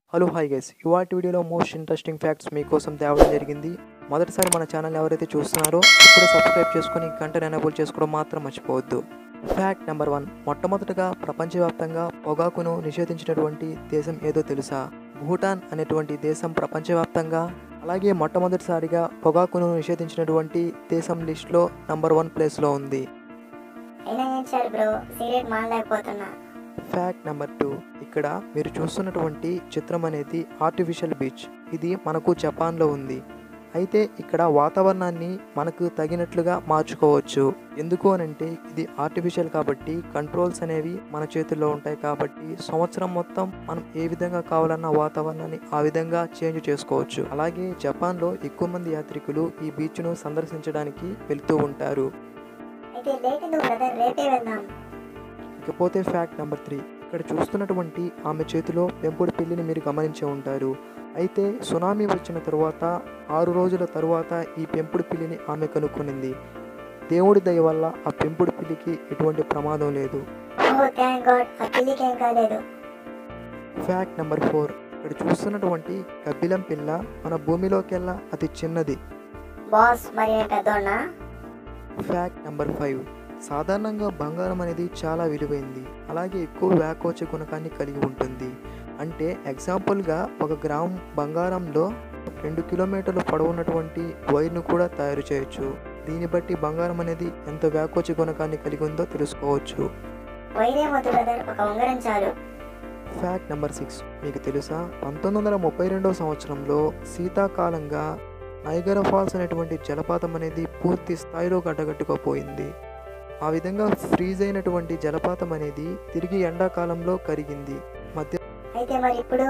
hello hi guys ఇవాటి వీడియోలో most interesting facts మీకోసం తేవడం జరిగింది మొదటిసారి మన ఛానల్ ఎవరైతే చూస్తున్నారో ఇప్పుడే సబ్స్క్రైబ్ చేసుకొని గంటను ఎనేబుల్ చేసుకోవడం మాత్రం మర్చిపోవద్దు ఫ్యాక్ట్ నెంబర్ వన్ మొట్టమొదటగా ప్రపంచవ్యాప్తంగా పొగాకును నిషేధించినటువంటి దేశం ఏదో తెలుసా భూటాన్ అనేటువంటి దేశం ప్రపంచవ్యాప్తంగా అలాగే మొట్టమొదటిసారిగా పొగాకును నిషేధించినటువంటి దేశం లిస్ట్లో నంబర్ వన్ ప్లేస్లో ఉంది అయినా ఏం చేయాలి బ్రో సిగరెట్ మానలేకపోతున్నా ఫ్యాక్ట్ నెంబర్ టూ ఇక్కడ మీరు చూస్తున్నటువంటి చిత్రం అనేది ఆర్టిఫిషియల్ బీచ్ ఇది మనకు జపాన్లో ఉంది అయితే ఇక్కడ వాతావరణాన్ని మనకు తగినట్లుగా మార్చుకోవచ్చు ఎందుకు అనంటే ఇది ఆర్టిఫిషియల్ కాబట్టి కంట్రోల్స్ అనేవి మన చేతుల్లో ఉంటాయి కాబట్టి సంవత్సరం మొత్తం మనం ఏ విధంగా కావాలన్న వాతావరణాన్ని ఆ విధంగా చేంజ్ చేసుకోవచ్చు అలాగే జపాన్లో ఎక్కువ మంది యాత్రికులు ఈ బీచ్ను సందర్శించడానికి వెళ్తూ ఉంటారు అయితే లేట్ ఎందుకు బ్రదర్ రేపే వెళ్దాం ఇకపోతే ఫ్యాక్ట్ నెంబర్ త్రీ ఇక్కడ చూస్తున్నటువంటి ఆమె చేతిలో పెంపుడు పిల్లిని మీరు గమనించే ఉంటారు అయితే సునామీ వచ్చిన తరువాత ఆరు రోజుల తరువాత ఈ పెంపుడు పిల్లిని ఆమె కనుక్కునింది దేవుడి దయ వల్ల ఆ పెంపుడు పిల్లికి ఎటువంటి ప్రమాదం లేదు ఓ థ్యాంక్ గాడ్ ఆ పిల్లికి ఏం కాలేదు ఫ్యాక్ట్ నెంబర్ ఫోర్ ఇక్కడ చూస్తున్నటువంటి కబ్బిలం పిల్ల మన భూమిలోకెల్లా అతి చిన్నది బాస్ మరి నేను పెద్దోన్నా ఫ్యాక్ట్ నెంబర్ ఫైవ్ సాధారణంగా బంగారం అనేది చాలా విలువైంది అలాగే ఎక్కువ వ్యాకోచ గుణకాన్ని కలిగి ఉంటుంది అంటే ఎగ్జాంపుల్గా ఒక గ్రామ్ బంగారంలో రెండు కిలోమీటర్లు పొడవున్నటువంటి వైర్ను కూడా తయారు చేయొచ్చు దీన్ని బట్టి బంగారం అనేది ఎంత వ్యాకోచ గుణకాన్ని కలిగి ఉందో తెలుసుకోవచ్చు వైరేమొద్దు బ్రదర్ ఒక ఉంగరం చాలు ఫ్యాక్ట్ నెంబర్ సిక్స్ మీకు తెలుసా పంతొమ్మిది వందల ముప్పై రెండవ సంవత్సరంలో శీతాకాలంగా నైగర ఫాల్స్ అనేటువంటి జలపాతం అనేది పూర్తి స్థాయిలో గడ్డగట్టుకుపోయింది ఆ విధంగా ఫ్రీజ్ అయినటువంటి జలపాతం అనేది తిరిగి ఎండాకాలంలో కరిగింది మధ్య అయితే మరి ఇప్పుడు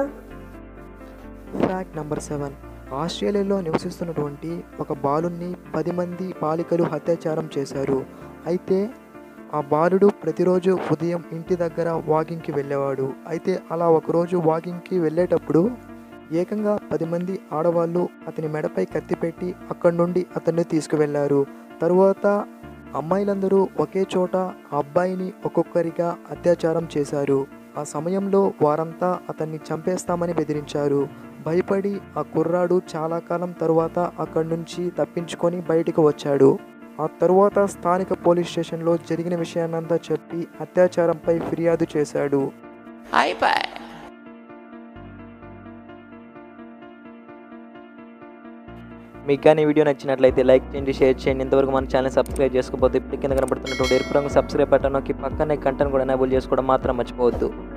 ఫ్యాక్ట్ నెంబర్ సెవెన్ ఆస్ట్రేలియాలో నివసిస్తున్నటువంటి ఒక బాలుని పది మంది బాలికలు అత్యాచారం చేశారు అయితే ఆ బాలుడు ప్రతిరోజు ఉదయం ఇంటి దగ్గర వాకింగ్కి వెళ్ళేవాడు అయితే అలా ఒకరోజు వాకింగ్కి వెళ్ళేటప్పుడు ఏకంగా పది మంది ఆడవాళ్ళు అతని మెడపై కత్తి పెట్టి అక్కడి నుండి అతన్ని తీసుకువెళ్లారు తరువాత అమ్మాయిలందరూ ఒకే చోట ఆ అబ్బాయిని ఒక్కొక్కరిగా అత్యాచారం చేశారు ఆ సమయంలో వారంతా అతన్ని చంపేస్తామని బెదిరించారు భయపడి ఆ కుర్రాడు చాలా కాలం తరువాత అక్కడి నుంచి తప్పించుకొని బయటకు వచ్చాడు ఆ తరువాత స్థానిక పోలీస్ స్టేషన్లో జరిగిన విషయాన్నంతా చెప్పి అత్యాచారంపై ఫిర్యాదు చేశాడు మీకు కానీ వీడియో నచ్చినట్లయితే లైక్ చేయండి షేర్ చేయండి ఇంతవరకు మన ఛానల్ సబ్స్క్రైబ్ చేసుకోకపోతే ఇప్పుడు కింద కనబడుతున్నటువంటి ఎరుపు రంగు సబ్స్క్రైబ్ బటన్ నొక్కి పక్కనే కంటెంట్ కూడా ఎనేబుల్ చేసుకోవడం మాత్రం మర్చిపోవద్దు